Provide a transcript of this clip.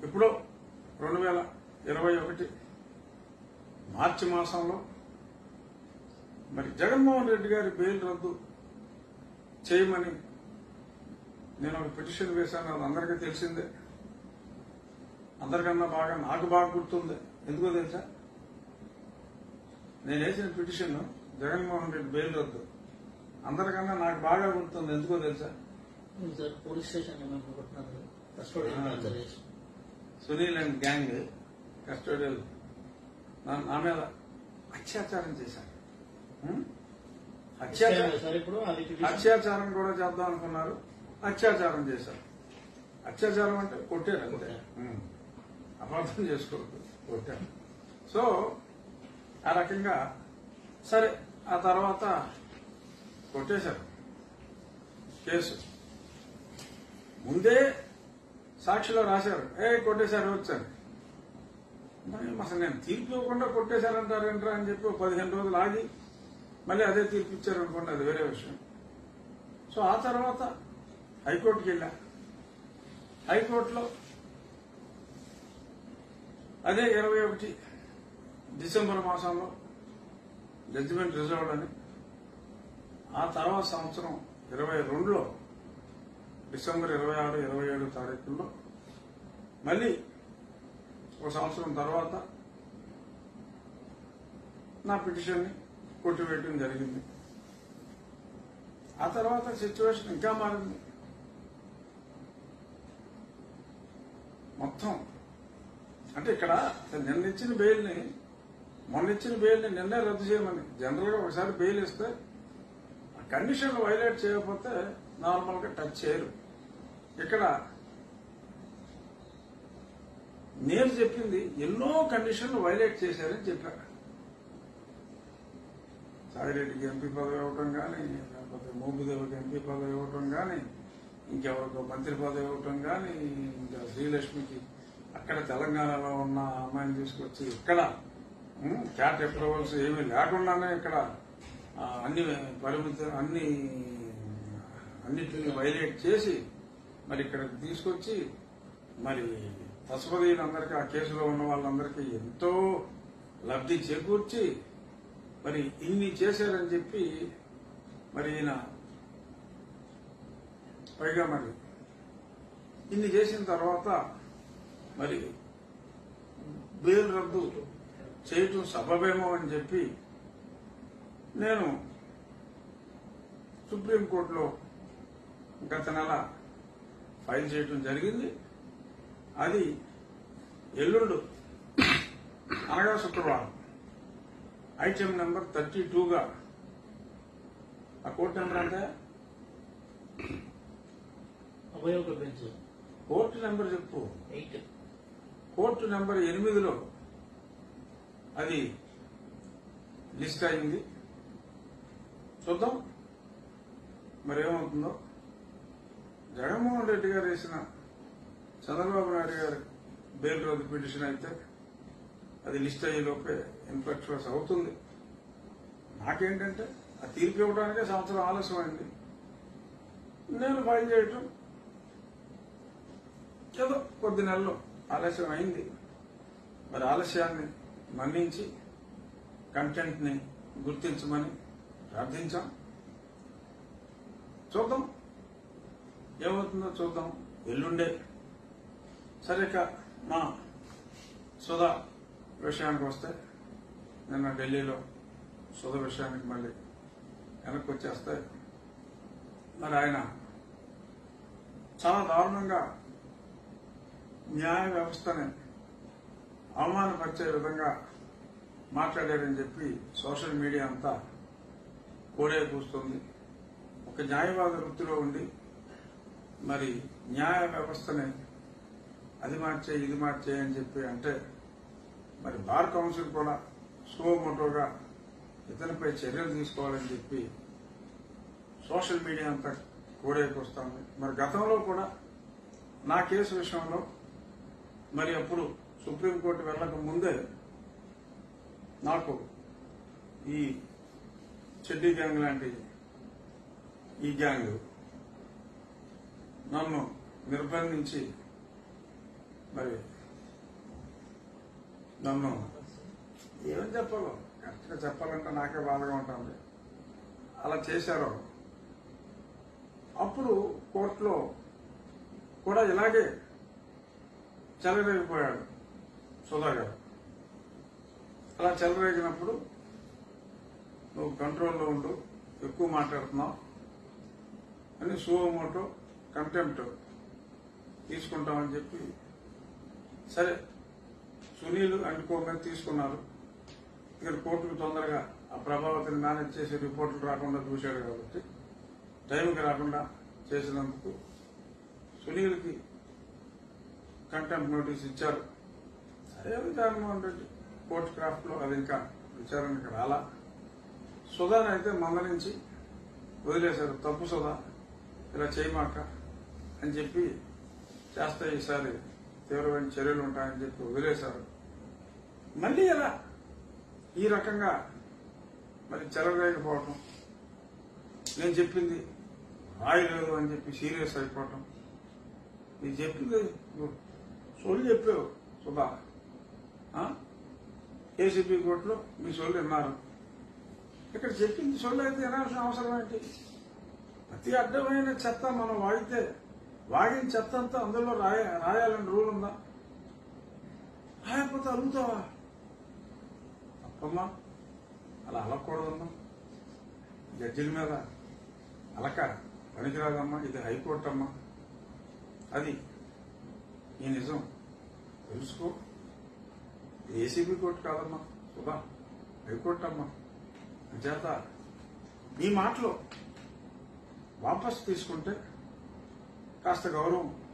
ఇప్పుడు రెండు వేల ఇరవై ఒకటి మార్చి మాసంలో మరి జగన్మోహన్ రెడ్డి గారి బెయిల్ రద్దు చేయమని నేను ఒక పిటిషన్ వేశాను అది అందరికీ తెలిసిందే అందరికన్నా బాగా నాకు బాగా గుర్తుంది ఎందుకో తెలుసా నేను వేసిన పిటిషన్ జగన్మోహన్ రెడ్డి బెయిల్ రద్దు అందరికన్నా నాకు బాగా గుర్తుంది ఎందుకో తెలుసా సార్ పోలీస్ స్టేషన్ లో మేము కొట్టినారు కస్టోడియల్ టార్చర్ చేసి సునీల్ అండ్ గ్యాంగ్ కస్టోడియల్ నా నా మీద అత్యాచారం చేశారు హ్మ్? అత్యాచారం సార్ ఇప్పుడు అది పిటిషన్ అత్యాచారం కూడా చేద్దాం అనుకున్నారు అత్యాచారం చేశారు అత్యాచారం అంటే కొట్టారు అంతే కొట్టారు. ఉమ్. అపార్థం చేసుకోవద్దు కొట్టారు సో ఆ రకంగా సరే ఆ తర్వాత కొట్టేశారు కేసు ముందే సాక్షిలో రాశారు ఏ కొట్టేశారు వచ్చారు మరి అసలు నేను తీర్పు ఇవ్వకుండా కొట్టేశారంటారేంట్రా అని చెప్పి ఒక పదిహేను రోజులు ఆగి మళ్ళీ అదే తీర్పు ఇచ్చారు అనుకోండి అది వేరే విషయం సో ఆ తర్వాత హైకోర్టుకి వెళ్ళా హైకోర్టులో అదే ఇరవై ఒకటి డిసెంబర్ మాసంలో జడ్జిమెంట్ రిజర్వ్డ్ అని ఆ తర్వాత సంవత్సరం ఇరవై రెండులో డిసెంబర్ ఇరవై ఆరు ఇరవై ఏడు తారీఖుల్లో మళ్ళీ ఒక సంవత్సరం తర్వాత నా పిటిషన్ని కొట్టివేయడం జరిగింది ఆ తర్వాత సిచ్యువేషన్ ఇంకా మారింది మొత్తం అంటే ఇక్కడ నిన్న ఇచ్చిన బెయిల్ని మొన్న ఇచ్చిన బెయిల్ని నిన్నే రద్దు చేయమని జనరల్ గా ఒకసారి బెయిల్ ఇస్తే ఆ కండిషన్లు వైలేట్ చేయకపోతే నార్మల్ గా టచ్ చేయరు ఇక్కడ నేను చెప్పింది ఎన్నో కండిషన్లు వైలేట్ చేశారని చెప్పారు సాయిరెడ్డికి ఎంపీ పదవి ఇవ్వటం కానీ లేకపోతే మోబుదేవికి ఎంపీ పదవి ఇవ్వటం కానీ ఇంకెవరికో మంత్రి పదవి ఇవ్వటం కానీ ఇంకా శ్రీలక్ష్మికి అక్కడ తెలంగాణలో ఉన్న అమ్మాయిని తీసుకొచ్చి ఇక్కడ ఉమ్, క్యాట్ అప్రూవల్స్ ఏమీ లేకుండానే ఇక్కడ ఆ, అన్ని పరిమితి అన్ని అన్నిటిని వైలేట్ చేసి మరి ఇక్కడ తీసుకొచ్చి మరి పశుపదీయులందరికీ ఆ కేసులో ఉన్న వాళ్ళందరికీ ఎంతో లబ్ధి చేకూర్చి మరి ఇన్ని చేశారని చెప్పి మరి ఈయన పైగా మరి ఇన్ని చేసిన తర్వాత మరి బెయిల్ రద్దు చేయటం సబబేమో అని చెప్పి నేను సుప్రీంకోర్టులో గత నెల ఫైల్ చేయటం జరిగింది అది ఎల్లుండు అనగా శుక్రవారం ఐటెం నెంబర్ థర్టీ టూగా ఆ కోర్టు నెంబర్ అంటే అభయోగ బెంచ్ కోర్టు నెంబర్ చెప్పు ఎయిట్ కోర్టు నెంబర్ ఎనిమిదిలో అది లిస్ట్ అయింది చూద్దాం మరి ఏమవుతుందో జగన్మోహన్ రెడ్డి గారు వేసిన చంద్రబాబు నాయుడు గారి బెయిల్ రద్దు పిటిషన్ అయితే అది లిస్ట్ అయ్యే లోపే ఇన్ఫ్లక్చువస్ అవుతుంది నాకేంటంటే ఆ తీర్పు ఇవ్వడానికే సంవత్సరం ఆలస్యమైంది నేను ఫైల్ చేయటం ఏదో కొద్ది నెలలు ఆలస్యం అయింది మరి ఆలస్యాన్ని మన్నించి కంటెంట్ ని గుర్తించమని ప్రార్థించాం చూద్దాం ఏమవుతుందో చూద్దాం ఎల్లుండే సరే ఇక మా సుధా విషయానికి వస్తే నిన్న ఢిల్లీలో సుధ విషయానికి మళ్ళీ వెనక్కి వచ్చేస్తే మరి ఆయన చాలా దారుణంగా న్యాయ వ్యవస్థని అవమానపరిచే విధంగా మాట్లాడారని చెప్పి సోషల్ మీడియా అంతా కోడే కూస్తుంది ఒక న్యాయవాద వృత్తిలో ఉండి మరి న్యాయ వ్యవస్థని అది మార్చే ఇది మార్చే అని చెప్పి అంటే మరి బార్ కౌన్సిల్ కూడా సుమోటోగా ఇతనిపై చర్యలు తీసుకోవాలని చెప్పి సోషల్ మీడియా అంతా కోడేకొస్తాము మరి గతంలో కూడా నా కేసు విషయంలో మరి అప్పుడు సుప్రీంకోర్టు వెళ్ళక ముందే నాకు ఈ చెడ్డీ గ్యాంగ్ లాంటి ఈ గ్యాంగ్ నన్ను నిర్బంధించి మరి నన్ను ఏమని చెప్పాలో కరెక్ట్గా చెప్పాలంటే నాకే బాధగా ఉంటుంది అలా చేశారు అప్పుడు కోర్టులో కూడా ఇలాగే చెలరేగిపోయాడు సుధా గారు అలా చెలరేగినప్పుడు నువ్వు కంట్రోల్లో ఉండు ఎక్కువ మాట్లాడుతున్నావు అని సువమోటో కంటెంప్ట్ తీసుకుంటామని చెప్పి సరే సునీల్ అంటుకో మీద తీసుకున్నారు ఇక్కడ కోర్టుకు తొందరగా ఆ ప్రభావతిని మేనేజ్ చేసే రిపోర్టులు రాకుండా చూశాడు కాబట్టి టైంకి రాకుండా చేసినందుకు సునీల్కి కంటెంప్ట్ నోటీస్ ఇచ్చారు సరే జగన్మోహన్ రెడ్డి కోర్టు క్రాఫ్ట్ లో అది ఇంకా విచారణకి రాలా సుధాని అయితే మందలించి వదిలేశారు తప్పు సుధా ఇలా చేయమాక అని చెప్పి చేస్తే ఈసారి తీవ్రమైన చర్యలు ఉంటాయని చెప్పి వదిలేశారు మళ్ళీ ఎలా ఈ రకంగా మరి చెలరేకపోవటం నేను చెప్పింది రాయలేదు అని చెప్పి సీరియస్ అయిపోవటం నీకు చెప్పింది నువ్వు సొల్లు చెప్పావు సుధా ఏసీపీ కోర్టులో మీ సొల్లు విన్నారు ఇక్కడ చెప్పింది సొల్లు అయితే వినాల్సిన అవసరం ఏంటి ప్రతి అడ్డమైన చెత్త మనం వాగితే వాగిన చెత్త అంతా అందులో రాయ రాయాలని రూల్ ఉందా రాయకపోతే అడుగుతావా తప్పమ్మా అలా అలగకూడదమ్మా జడ్జిల మీద అలక పనికిరాదమ్మా ఇది హైకోర్టు అమ్మా అది ఈ నిజం తెలుసుకో ఇది ఏసీబీ కోర్టు కాదమ్మా సుధా హైకోర్టు అమ్మా చేత ఈ మాటలో వాపస్ తీసుకుంటే కాస్త గౌరవం